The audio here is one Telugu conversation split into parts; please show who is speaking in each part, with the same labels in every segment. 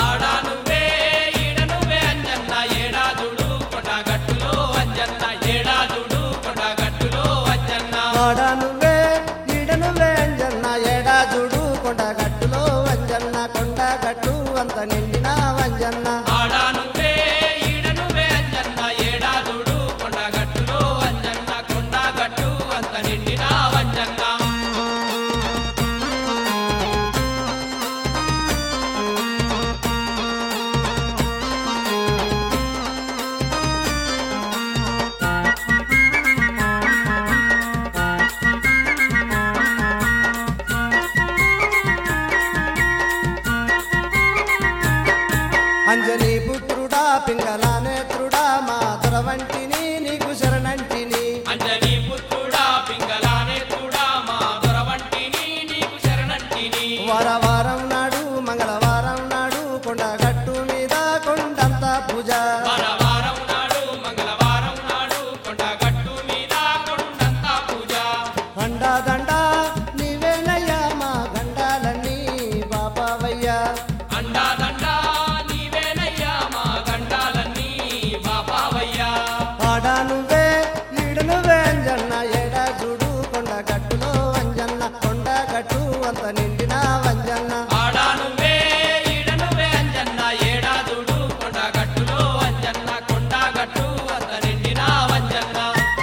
Speaker 1: ఆడా నువ్వే ఈడ నువ్వే అంజన్న ఏడాదుడు కొండగట్టులో అంజన్న ఏడాదుడు కొండగట్టులో అంజన్న
Speaker 2: ఆడ నువ్వే ఈడ నువ్వే అంజన్న ఏడా చూడు కొండ గట్టులో వంజన్న కొండ గట్టు అంత నిండిన వంజన్న
Speaker 1: ఆడా నువ్వే ఈడ నువ్వే అంజన్న ఏడాదుడు కొండగట్టులో అంజన్న కొండగట్టు అంత నిండిన వంజన్న
Speaker 2: అంజనీ పుత్రుడా పింగళ నేత్రుడా మా వంటిని నీకు శరణంటిని
Speaker 1: అంజనీ పుత్రుడా పింగళానే కూడా మా దొరవంటిని నీకు శరణంటిని
Speaker 2: వారవారం నాడు మంగళవారం నాడు కొండ గట్టు మీద కొండంత పూజ
Speaker 1: వారవారం నాడు మంగళవారం నాడు కొండగట్టు మీద కొండంతా పూజ
Speaker 2: అండాదండ నీవేనయ్యా మా గండాలన్నీ బాబావయ్యా
Speaker 1: అండాదండ నీవేనయ్యా మా గండాలన్నీ బాబావయ్యా
Speaker 2: ఆడ నువ్వే ఈడ నువ్వే అంజన్న ఏడా చూడు కొండ గట్టులో అంజన్న కొండ గట్టు అంత నిండిన వంజన్న
Speaker 1: ఆడా నువ్వే ఈడ నువ్వే అంజన్న ఏడాదుడు కొండగట్టులో అంజన్న కొండగట్టు అంత నిండిన వంజన్న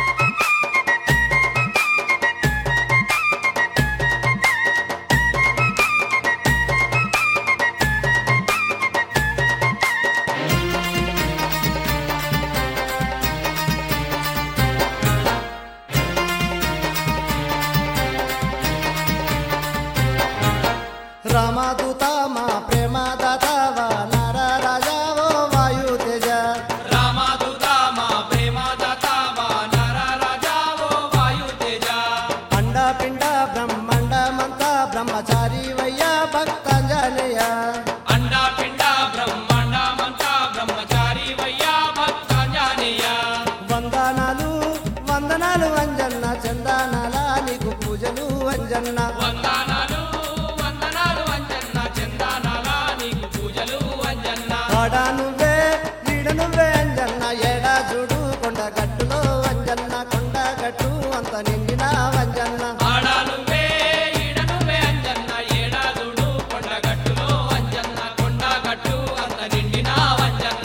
Speaker 2: రామదూత మా ప్రేమదాత వా నర రాజా ఓ వాయు తేజ
Speaker 1: రామదూత మా ప్రేమదాత మా నరరాజా ఓ వాయుతేజ
Speaker 2: అండ పిండ బ్రహ్మాండమంతా బ్రహ్మచారి వయ్య భక్తాంజనేయ
Speaker 1: అండా పిండ బ్రహ్మాండమంతా బ్రహ్మచారి వయ్యా భక్తాంజనేయ
Speaker 2: వందనాలు వందనాలు అంజన్న చందనాల నీకు పూజలు అంజన్న
Speaker 1: వందనాలు వందనాలు అంజన్న చందనాల నీకు పూజలు అంజన్న
Speaker 2: ఆడ నువ్వే ఈడ నువ్వే అంజన్న ఏడా చూడు కొండ గట్టులో అంజన్న కొండ గట్టు అంత నిండిన వంజన్న
Speaker 1: ఆడా నువ్వే ఈడ నువ్వే అంజన్న ఏడాదుడు కొండగట్టులో అంజన్న కొండగట్టు అంత నిండిన వంజన్న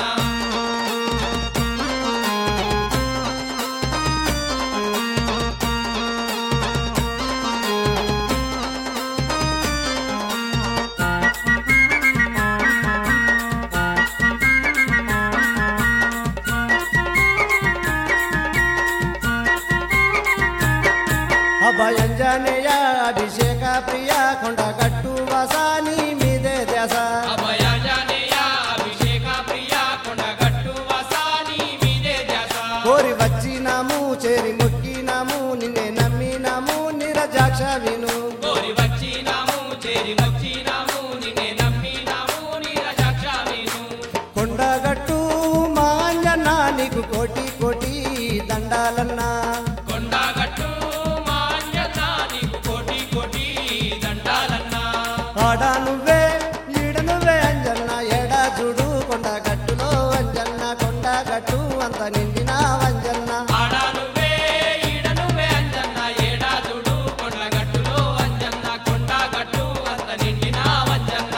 Speaker 2: అభయంజనేయ అభిషేక ప్రియ కొండ గట్టు వసాని మీదే దశ
Speaker 1: అభయాజనేయ అభిషేక ప్రియ కొండగట్టు వసాని మీదే ధ్యాస
Speaker 2: కోరి వచ్చినాము చేరి మొక్కినాము నిన్నే నమ్మినాము నిరజాక్ష విను
Speaker 1: కోరి వచ్చినాము చేరి వచ్చినాము నిన్నే నమ్మినాము నీరజాక్ష విను
Speaker 2: కొండగట్టు మా అంజన్న నీకు కోటి కోటి దండాలన్నా
Speaker 1: కొండగట్టు మా అంజన్న నీకు కోటి కోటి దండాలన్నా
Speaker 2: ఆడ నువ్వే ఈడ నువ్వే అంజన్న ఏడా చూడు కొండ గట్టులో అంజన్న కొండ గట్టు అంత నిండిన వంజన్న
Speaker 1: ఆడా నువ్వే ఈడ నువ్వే అంజన్న ఏడాదుడు కొండగట్టులో అంజన్న కొండగట్టు అంత నిండిన వంజన్న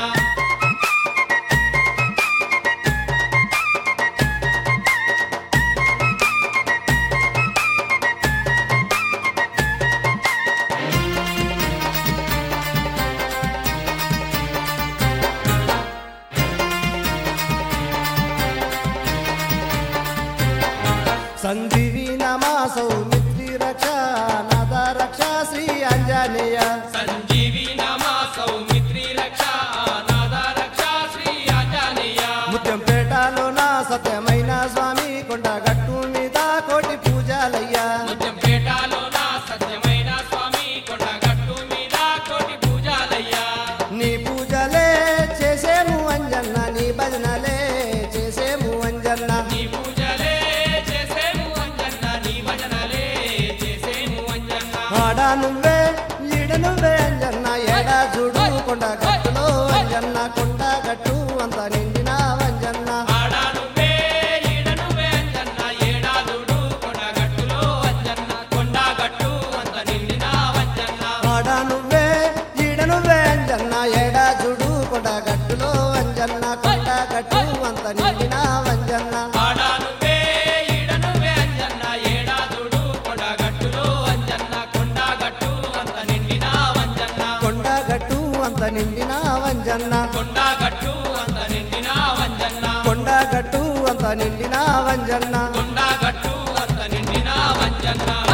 Speaker 2: సంజీవి నమా సౌమిత్రి రక్ష నాద రక్ష శ్రీ అంజనేయ
Speaker 1: సంజీవి నమా సౌమిత్రి రక్ష నాద రక్ష శ్రీ ఆంజనేయ
Speaker 2: ముత్యంపేటలో నా సత్యమైన స్వామి కొండ గట్టు మీద కోటి పూజలయ్యా
Speaker 1: ముత్యంపేటలో నా సత్యమైన స్వామి కొండగట్టు మీద కోటి పూజాలయ్యా
Speaker 2: నీ పూజలే చేసేము అంజన్న నీ భజనలే చేసేము అంజన్న
Speaker 1: నీ పూజలే చేసేము అంజన్న నీ భజనలే చేసేము అంజన్న
Speaker 2: ఆడ నువ్వే ఈడ నువ్వే అంజన్న ఏడా చూడు కొండ గట్టులో అంజన్న కొండ గట్టు అంత అంత నిండిన వంజన్న
Speaker 1: ఆడా నువ్వే ఈడ నువ్వే అంజన్న ఏడాదుడు కొండగట్టులో అంజన్న కొండగట్టు అంత నిండిన వంజన్న
Speaker 2: ఆడ నువ్వే ఈడ నువ్వే అంజన్న ఏడా చూడు కొండ గట్టులో వంజన్న కొండ గట్టు అంత నిండిన వంజన్న
Speaker 1: ఆడా నువ్వే ఈడ నువ్వే అంజన్న ఏడాదుడు కొండగట్టులో అంజన్న కొండగట్టు అంత నిండిన వంజన్న
Speaker 2: కొండ గట్టు అంత నిండిన వంజన్న
Speaker 1: కొండగట్టు అంత నిండిన వంజన్న
Speaker 2: కొండ గట్టు అంత నిండిన వంజన్న
Speaker 1: కొండగట్టు అంత నిండిన వంజన్న